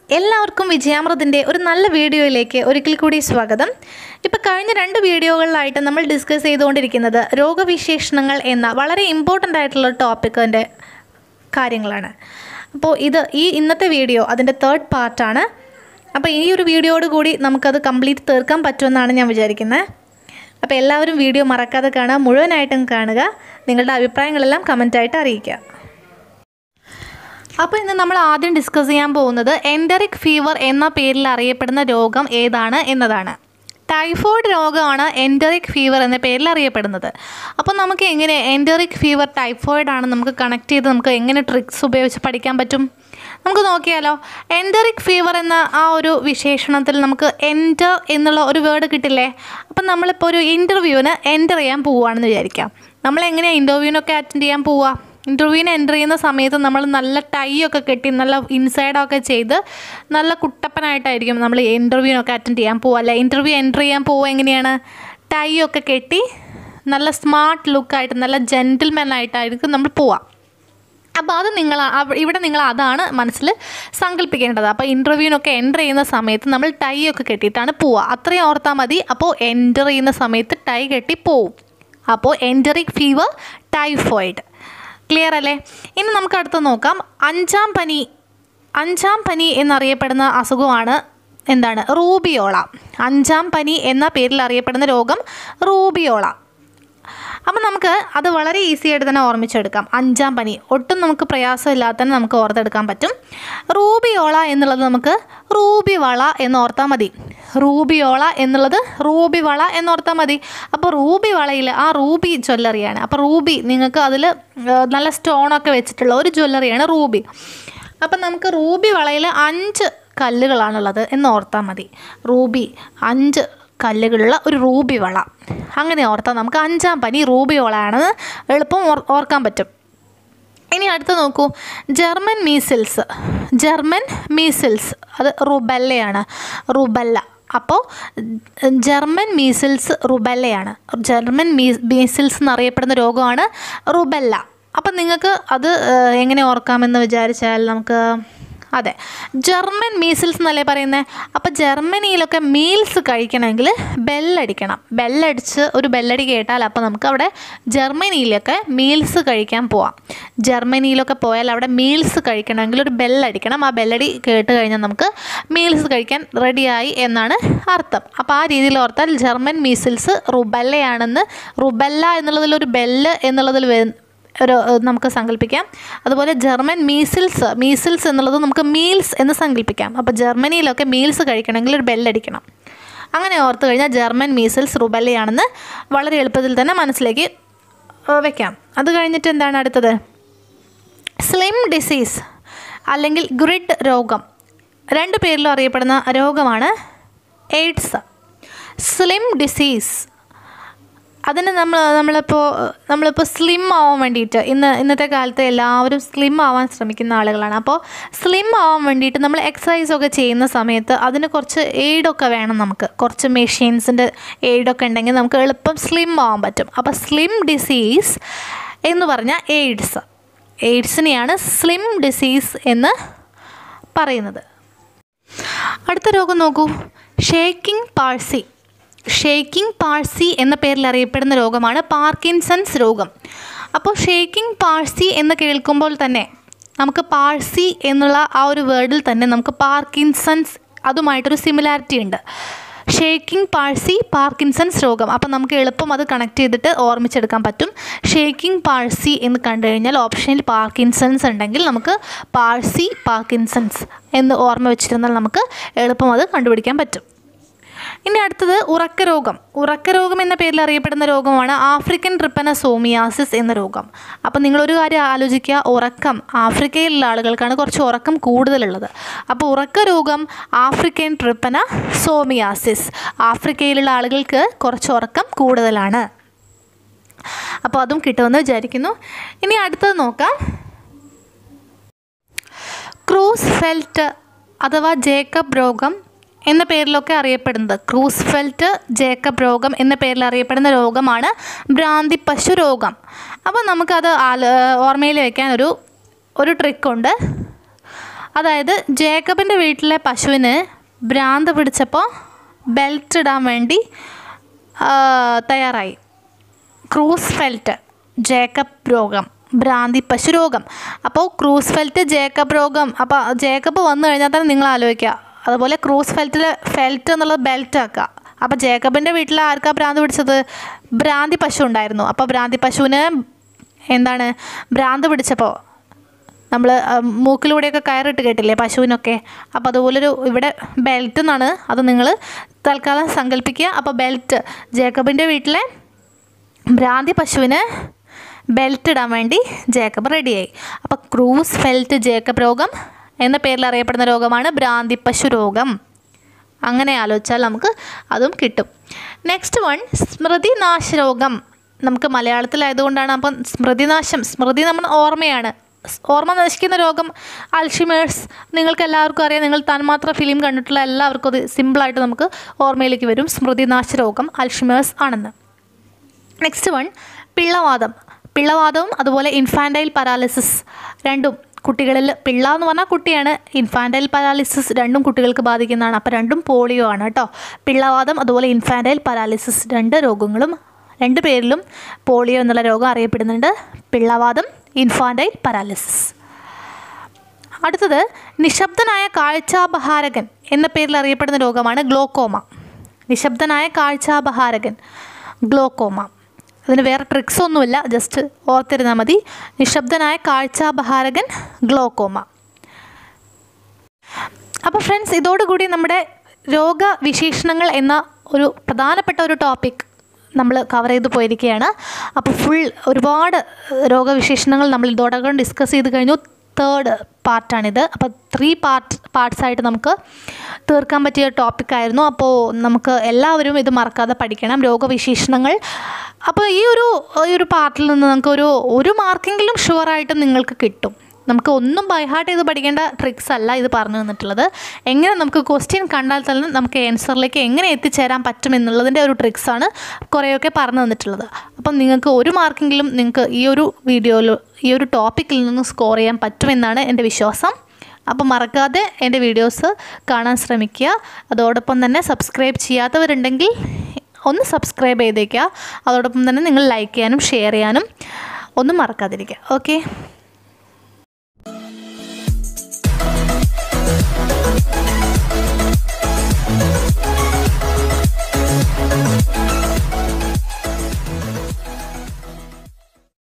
എല്ലാവർക്കും വിജയാമൃതിൻ്റെ ഒരു നല്ല വീഡിയോയിലേക്ക് ഒരിക്കൽ കൂടി സ്വാഗതം ഇപ്പോൾ കഴിഞ്ഞ രണ്ട് വീഡിയോകളിലായിട്ട് നമ്മൾ ഡിസ്കസ് ചെയ്തുകൊണ്ടിരിക്കുന്നത് രോഗവിശേഷണങ്ങൾ എന്ന വളരെ ഇമ്പോർട്ടൻ്റ് ആയിട്ടുള്ള ടോപ്പിക്കിൻ്റെ കാര്യങ്ങളാണ് അപ്പോൾ ഇത് ഈ ഇന്നത്തെ വീഡിയോ അതിൻ്റെ തേർഡ് പാർട്ടാണ് അപ്പോൾ ഈ ഒരു വീഡിയോയോട് കൂടി നമുക്കത് കംപ്ലീറ്റ് തീർക്കാൻ പറ്റുമെന്നാണ് ഞാൻ വിചാരിക്കുന്നത് അപ്പോൾ എല്ലാവരും വീഡിയോ മറക്കാതെ കാണുക മുഴുവനായിട്ടും കാണുക നിങ്ങളുടെ അഭിപ്രായങ്ങളെല്ലാം കമൻറ്റായിട്ട് അറിയിക്കുക അപ്പോൾ ഇന്ന് നമ്മൾ ആദ്യം ഡിസ്കസ് ചെയ്യാൻ പോകുന്നത് എൻഡറിക് ഫീവർ എന്ന പേരിൽ അറിയപ്പെടുന്ന രോഗം ഏതാണ് എന്നതാണ് ടൈഫോയിഡ് രോഗമാണ് എൻഡറിക് ഫീവർ എന്ന പേരിൽ അറിയപ്പെടുന്നത് അപ്പോൾ നമുക്ക് എങ്ങനെ എൻഡറിക് ഫീവർ ടൈഫോയിഡ് ആണ് നമുക്ക് കണക്ട് ചെയ്ത് നമുക്ക് എങ്ങനെ ട്രിക്സ് ഉപയോഗിച്ച് പഠിക്കാൻ പറ്റും നമുക്ക് നോക്കിയാലോ എൻഡറിക് ഫീവർ എന്ന ആ ഒരു വിശേഷണത്തിൽ നമുക്ക് എൻറ്റർ എന്നുള്ള ഒരു വേർഡ് കിട്ടില്ലേ അപ്പം നമ്മളിപ്പോൾ ഒരു ഇൻ്റർവ്യൂവിന് എൻ്റർ ചെയ്യാൻ പോവുകയാണെന്ന് വിചാരിക്കാം നമ്മൾ എങ്ങനെയാണ് ഇൻ്റർവ്യൂവിനൊക്കെ അറ്റൻഡ് ചെയ്യാൻ പോവുക ഇൻ്റർവ്യൂവിന് എൻ്റർ ചെയ്യുന്ന സമയത്ത് നമ്മൾ നല്ല ടൈ ഒക്കെ കെട്ടി നല്ല ഇൻസൈഡൊക്കെ ചെയ്ത് നല്ല കുട്ടപ്പനായിട്ടായിരിക്കും നമ്മൾ ഇൻ്റർവ്യൂവിനൊക്കെ അറ്റൻഡ് ചെയ്യാൻ പോവുക അല്ലെ ഇൻ്റർവ്യൂ എൻ്റർ ചെയ്യാൻ പോവുക എങ്ങനെയാണ് ടൈ ഒക്കെ കെട്ടി നല്ല സ്മാർട്ട് ലുക്കായിട്ട് നല്ല ജെൻറ്റിൽമാൻ ആയിട്ടായിരിക്കും നമ്മൾ പോവുക അപ്പോൾ അത് നിങ്ങൾ അവ- ഇവിടെ നിങ്ങൾ അതാണ് മനസ്സിൽ സങ്കല്പിക്കേണ്ടത് അപ്പോൾ ഇൻ്റർവ്യൂവിനൊക്കെ എൻ്റർ ചെയ്യുന്ന സമയത്ത് നമ്മൾ ടൈ ഒക്കെ കെട്ടിയിട്ടാണ് പോവുക അത്രയും ഓർത്താൽ മതി അപ്പോൾ എൻ്റർ ചെയ്യുന്ന സമയത്ത് ടൈ കെട്ടി പോവും അപ്പോൾ എൻറ്ററിക് ഫീവർ ടൈഫോയിഡ് ക്ലിയർ അല്ലേ ഇനി നമുക്ക് അടുത്ത് നോക്കാം അഞ്ചാം പനി അഞ്ചാം പനി എന്നറിയപ്പെടുന്ന അസുഖമാണ് എന്താണ് റൂബിയോള അഞ്ചാം പനി എന്ന പേരിൽ അറിയപ്പെടുന്ന രോഗം റൂബിയോള അപ്പം നമുക്ക് അത് വളരെ ഈസി ആയിട്ട് തന്നെ ഓർമ്മിച്ചെടുക്കാം അഞ്ചാം പനി ഒട്ടും നമുക്ക് പ്രയാസമില്ലാതെ തന്നെ നമുക്ക് ഓർത്തെടുക്കാൻ പറ്റും റൂബിയോള എന്നുള്ളത് നമുക്ക് റൂബി വള എന്ന് ഓർത്താൽ മതി റൂബിയോള എന്നുള്ളത് റൂബി വള എന്ന് ഓർത്താൽ മതി അപ്പോൾ റൂബി വളയിൽ ആ റൂബി ജ്വല്ലറിയാണ് അപ്പോൾ റൂബി നിങ്ങൾക്ക് അതിൽ നല്ല സ്റ്റോണൊക്കെ വെച്ചിട്ടുള്ള ഒരു ജ്വല്ലറിയാണ് റൂബി അപ്പം നമുക്ക് റൂബി വളയിൽ അഞ്ച് കല്ലുകളാണുള്ളത് എന്ന് ഓർത്താൽ മതി റൂബി അഞ്ച് കല്ലുകളുള്ള ഒരു റൂബി വള അങ്ങനെ ഓർത്താൽ നമുക്ക് അഞ്ചാം പനി റൂബി വളയാണെന്ന് എളുപ്പം ഓർ ഓർക്കാൻ പറ്റും ഇനി അടുത്ത് നോക്കൂ ജർമ്മൻ മീസിൽസ് ജർമ്മൻ മീസിൽസ് അത് റുബല്ലയാണ് റുബല്ല അപ്പോൾ ജർമ്മൻ മീസിൽസ് റുബല്ലയാണ് ജർമ്മൻ മീ മീസിൽസ് എന്നറിയപ്പെടുന്ന രോഗമാണ് റുബല്ല അപ്പം നിങ്ങൾക്ക് അത് ഏഹ്, എങ്ങനെ ഓർക്കാമെന്ന് വിചാരിച്ചാൽ നമുക്ക് അതെ ജർമ്മൻ മീസിൽസ് എന്നല്ലേ പറയുന്നത് അപ്പോൾ ജർമ്മനിയിലൊക്കെ മീൽസ് കഴിക്കണമെങ്കിൽ ബെല്ലടിക്കണം ബെല്ലടിച്ച് ഒരു ബെല്ലടി കേട്ടാൽ അപ്പോൾ നമുക്ക് അവിടെ ജർമ്മനിയിലൊക്കെ മീൽസ് കഴിക്കാൻ പോവാം ജർമ്മനിയിലൊക്കെ പോയാൽ അവിടെ മീൽസ് കഴിക്കണമെങ്കിൽ ഒരു ബെല്ലടിക്കണം ആ ബെല്ലടി കേട്ട് കഴിഞ്ഞാൽ നമുക്ക് മീൽസ് കഴിക്കാൻ റെഡിയായി എന്നാണ് അർത്ഥം അപ്പോൾ ആ രീതിയിൽ ഓർത്താൽ ജർമ്മൻ മീസിൽസ് റുബല്ലയാണെന്ന് റുബല്ല എന്നുള്ളതിൽ ഒരു ബെല്ല് എന്നുള്ളതിൽ വരു- ഒരു ഏഹ്, നമുക്ക് സങ്കല്പിക്കാം അതുപോലെ ജർമ്മൻ മീസിൽസ് മീസിൽസ് എന്നുള്ളത് നമുക്ക് മീൽസ് എന്ന് സങ്കല്പിക്കാം അപ്പോൾ ജർമ്മനിയിലൊക്കെ മീൽസ് കഴിക്കണമെങ്കിൽ ഒരു ബെല്ലടിക്കണം അങ്ങനെ ഓർത്ത് കഴിഞ്ഞാൽ ജർമ്മൻ മീസിൽസ് റുബല്ലയാണെന്ന് വളരെ എളുപ്പത്തിൽ തന്നെ മനസ്സിലേക്ക് ഏഹ്, വെക്കാം അത് കഴിഞ്ഞിട്ട് എന്താണ് അടുത്തത് സ്ലിം ഡിസീസ് അല്ലെങ്കിൽ ഗ്രിഡ് രോഗം രണ്ട് പേരിലും അറിയപ്പെടുന്ന രോഗമാണ് എയ്ഡ്സ് സ്ലിം ഡിസീസ് അതിന് നമ്മൾ നമ്മളിപ്പോൾ നമ്മളിപ്പോൾ സ്ലിം ആവാൻ വേണ്ടിയിട്ട് ഇന്ന് ഇന്നത്തെ കാലത്ത് എല്ലാവരും സ്ലിം ആവാൻ ശ്രമിക്കുന്ന ആളുകളാണ് അപ്പോൾ സ്ലിം ആവാൻ വേണ്ടിയിട്ട് നമ്മൾ എക്സസൈസ് ഒക്കെ ചെയ്യുന്ന സമയത്ത് അതിന് കുറച്ച് എയ്ഡൊക്കെ വേണം നമുക്ക് കുറച്ച് മെഷീൻസിൻ്റെ എയ്ഡൊക്കെ ഉണ്ടെങ്കിൽ നമുക്ക് എളുപ്പം സ്ലിം ആവാൻ പറ്റും അപ്പോൾ സ്ലിം ഡിസീസ് എന്ന് പറഞ്ഞാൽ എയ്ഡ്സ് എയ്ഡ്സിനെയാണ് സ്ലിം ഡിസീസ് എന്ന് പറയുന്നത് അടുത്ത രോഗം നോക്കൂ ഷേക്കിംഗ് പാഴ്സി ഷേക്കിംഗ് പാഴ്സി എന്ന പേരിൽ അറിയപ്പെടുന്ന രോഗമാണ് പാർക്കിൻസൺസ് രോഗം അപ്പോൾ ഷേക്കിംഗ് പാഴ്സി എന്ന് കേൾക്കുമ്പോൾ തന്നെ നമുക്ക് പാഴ്സി എന്നുള്ള ആ ഒരു വേർഡിൽ തന്നെ നമുക്ക് പാർക്കിൻസൺസ് അതുമായിട്ടൊരു സിമിലാരിറ്റി ഉണ്ട് ഷേക്കിംഗ് പാഴ്സി പാർക്കിൻസൺസ് രോഗം അപ്പം നമുക്ക് എളുപ്പം അത് കണക്ട് ചെയ്തിട്ട് ഓർമ്മിച്ചെടുക്കാൻ പറ്റും ഷേക്കിംഗ് പാഴ്സി എന്ന് കണ്ടു കഴിഞ്ഞാൽ ഓപ്ഷനിൽ പാർക്കിൻസൺസ് ഉണ്ടെങ്കിൽ നമുക്ക് പാഴ്സി പാർക്കിൻസൺസ് എന്ന് ഓർമ്മ വെച്ചിരുന്നാൽ നമുക്ക് എളുപ്പം അത് കണ്ടുപിടിക്കാൻ പറ്റും ഇനി അടുത്തത് ഉറക്ക രോഗം ഉറക്ക രോഗം എന്ന പേരിൽ അറിയപ്പെടുന്ന രോഗമാണ് ആഫ്രിക്കൻ ട്രിപ്പനസോമിയാസിസ് എന്ന രോഗം അപ്പം നിങ്ങളൊരു കാര്യം ആലോചിക്കുക ഉറക്കം ആഫ്രിക്കയിലുള്ള ആളുകൾക്കാണ് കുറച്ച് ഉറക്കം കൂടുതലുള്ളത് അപ്പോൾ ഉറക്ക രോഗം ആഫ്രിക്കൻ ട്രിപ്പന സോമിയാസിസ് ആഫ്രിക്കയിലുള്ള ആളുകൾക്ക് കുറച്ച് ഉറക്കം കൂടുതലാണ് അപ്പോൾ അതും കിട്ടുമെന്ന് വിചാരിക്കുന്നു ഇനി അടുത്തത് നോക്കാം ക്രൂസ് ഫെൽറ്റ് അഥവാ ജേക്കബ് രോഗം എന്ന പേരിലൊക്കെ അറിയപ്പെടുന്നത് ക്രൂസ് ഫെൽറ്റ് ജേക്കബ് രോഗം എന്ന പേരിൽ അറിയപ്പെടുന്ന രോഗമാണ് ഭ്രാന്തി പശു രോഗം അപ്പോൾ നമുക്കത് ആല ഓർമ്മയിൽ വയ്ക്കാൻ ഒരു ഒരു ട്രിക്കുണ്ട് അതായത് ജേക്കബിൻ്റെ വീട്ടിലെ പശുവിന് ഭ്രാന്ത് പിടിച്ചപ്പോൾ ബെൽറ്റ് ഇടാൻ വേണ്ടി ആ, തയ്യാറായി ക്രൂസ് ഫെൽറ്റ് ജേക്കബ് രോഗം ഭ്രാന്തി പശു രോഗം അപ്പോൾ ക്രൂസ് ഫെൽറ്റ് ജേക്കബ് രോഗം അപ്പോൾ ജേക്കബ് വന്നു കഴിഞ്ഞാൽ തന്നെ നിങ്ങൾ ആലോചിക്കുക അതുപോലെ ക്രൂസ് ഫെൽറ്റിൽ ഫെൽറ്റ് എന്നുള്ളത് ബെൽറ്റ് ആക്കുക അപ്പോൾ ജേക്കബിൻ്റെ വീട്ടിൽ ആർക്കാ ഭ്രാന്ത് പിടിച്ചത് ഭ്രാന്തി പശു ഉണ്ടായിരുന്നു അപ്പോൾ ഭ്രാന്തി പശുവിന് എന്താണ് ഭ്രാന്ത് പിടിച്ചപ്പോൾ നമ്മൾ മൂക്കിലൂടെയൊക്കെ കയറിട്ട് കേട്ടില്ലേ പശുവിനൊക്കെ അപ്പോൾ അതുപോലൊരു ഇവിടെ ബെൽറ്റ് എന്നാണ് അത് നിങ്ങൾ തൽക്കാലം സങ്കല്പിക്കുക അപ്പോൾ ബെൽറ്റ് ജേക്കബിൻ്റെ വീട്ടിലെ ഭ്രാന്തി പശുവിന് ബെൽറ്റ് ഇടാൻ വേണ്ടി ജേക്കബ് റെഡിയായി അപ്പോൾ ക്രൂസ് ഫെൽറ്റ് ജേക്കബ് രോഗം എന്ന പേരിൽ അറിയപ്പെടുന്ന രോഗമാണ് ഭ്രാന്തി പശു രോഗം അങ്ങനെ ആലോചിച്ചാൽ നമുക്ക് അതും കിട്ടും നെക്സ്റ്റ് വൺ സ്മൃതിനാശ രോഗം നമുക്ക് മലയാളത്തിലായതുകൊണ്ടാണ് അപ്പം സ്മൃതിനാശം സ്മൃതി നമ്മൾ ഓർമ്മയാണ് സ് ഓർമ്മ നശിക്കുന്ന രോഗം അൽഷിമേഴ്സ് നിങ്ങൾക്ക് എല്ലാവർക്കും അറിയാം നിങ്ങൾ തന്മാത്ര ഫിലിം കണ്ടിട്ടുള്ള എല്ലാവർക്കും അത് സിമ്പിളായിട്ട് നമുക്ക് ഓർമ്മയിലേക്ക് വരും സ്മൃതിനാശ രോഗം അൽഷിമേഴ്സ് ആണെന്ന് നെക്സ്റ്റ് വൺ പിള്ളവാദം പിള്ളവാദവും അതുപോലെ ഇൻഫാൻറ്റൈൽ പാരാലിസിസ് രണ്ടും കുട്ടികളിൽ പിള്ള എന്ന് പറഞ്ഞാൽ കുട്ടിയാണ് ഇൻഫാൻറ്റൈൽ പാരാലിസിസ് രണ്ടും കുട്ടികൾക്ക് ബാധിക്കുന്നതാണ് അപ്പോൾ രണ്ടും പോളിയോ ആണ് കേട്ടോ പിള്ളവാദം അതുപോലെ ഇൻഫാൻറ്റൈൽ പാരാലിസിസ് രണ്ട് രോഗങ്ങളും രണ്ട് പേരിലും പോളിയോ എന്നുള്ള രോഗം അറിയപ്പെടുന്നുണ്ട് പിള്ളവാദം ഇൻഫാൻറ്റൈൽ പാരാലിസിസ് അടുത്തത് നിശബ്ദനായ കാഴ്ചാപഹാരകൻ എന്ന പേരിൽ അറിയപ്പെടുന്ന രോഗമാണ് ഗ്ലോക്കോമ നിശബ്ദനായ കാഴ്ചാപഹാരകൻ ഗ്ലോക്കോമ അതിന് വേറെ ട്രിക്സ് ഒന്നുമില്ല ജസ്റ്റ് ഓർത്തിരുന്നാൽ മതി നിശബ്ദനായ കാഴ്ചാപഹാരകൻ ഗ്ലോക്കോമ അപ്പോൾ ഫ്രണ്ട്സ് ഇതോടുകൂടി നമ്മുടെ രോഗവിശേഷണങ്ങൾ എന്ന ഒരു പ്രധാനപ്പെട്ട ഒരു ടോപ്പിക് നമ്മൾ കവർ ചെയ്ത് പോയിരിക്കുകയാണ് അപ്പോൾ ഫുൾ ഒരുപാട് രോഗവിശേഷണങ്ങൾ നമ്മൾ ഇതോടകം ഡിസ്കസ് ചെയ്ത് കഴിഞ്ഞു തേർഡ് പാർട്ടാണിത് അപ്പോൾ ത്രീ പാർട്ട് പാർട്സ് ആയിട്ട് നമുക്ക് തീർക്കാൻ പറ്റിയ ടോപ്പിക്കായിരുന്നു അപ്പോൾ നമുക്ക് എല്ലാവരും ഇത് മറക്കാതെ പഠിക്കണം രോഗവിശേഷണങ്ങൾ അപ്പോൾ ഈ ഒരു ഈ ഒരു പാർട്ടിൽ നിന്ന് നമുക്ക് ഒരു ഒരു മാർക്കെങ്കിലും ഷുവറായിട്ടും നിങ്ങൾക്ക് കിട്ടും നമുക്ക് ഒന്നും ബൈഹാർട്ട് ചെയ്ത് പഠിക്കേണ്ട ട്രിക്സ് അല്ല ഇത് പറഞ്ഞു തന്നിട്ടുള്ളത് എങ്ങനെ നമുക്ക് ക്വസ്റ്റ്യൻ കണ്ടാൽ തന്നെ നമുക്ക് ആൻസറിലേക്ക് എങ്ങനെ എത്തിച്ചേരാൻ പറ്റും എന്നുള്ളതിൻ്റെ ഒരു ട്രിക്സാണ് കുറേയൊക്കെ പറഞ്ഞു തന്നിട്ടുള്ളത് അപ്പം നിങ്ങൾക്ക് ഒരു മാർക്കെങ്കിലും നിങ്ങൾക്ക് ഈ ഒരു വീഡിയോയിൽ ഈ ഒരു ടോപ്പിക്കിൽ നിന്ന് സ്കോർ ചെയ്യാൻ പറ്റുമെന്നാണ് എൻ്റെ വിശ്വാസം അപ്പം മറക്കാതെ എൻ്റെ വീഡിയോസ് കാണാൻ ശ്രമിക്കുക അതോടൊപ്പം തന്നെ സബ്സ്ക്രൈബ് ചെയ്യാത്തവരുണ്ടെങ്കിൽ ഒന്ന് സബ്സ്ക്രൈബ് ചെയ്തേക്കുക അതോടൊപ്പം തന്നെ നിങ്ങൾ ലൈക്ക് ചെയ്യാനും ഷെയർ ചെയ്യാനും ഒന്നും മറക്കാതിരിക്കുക ഓക്കെ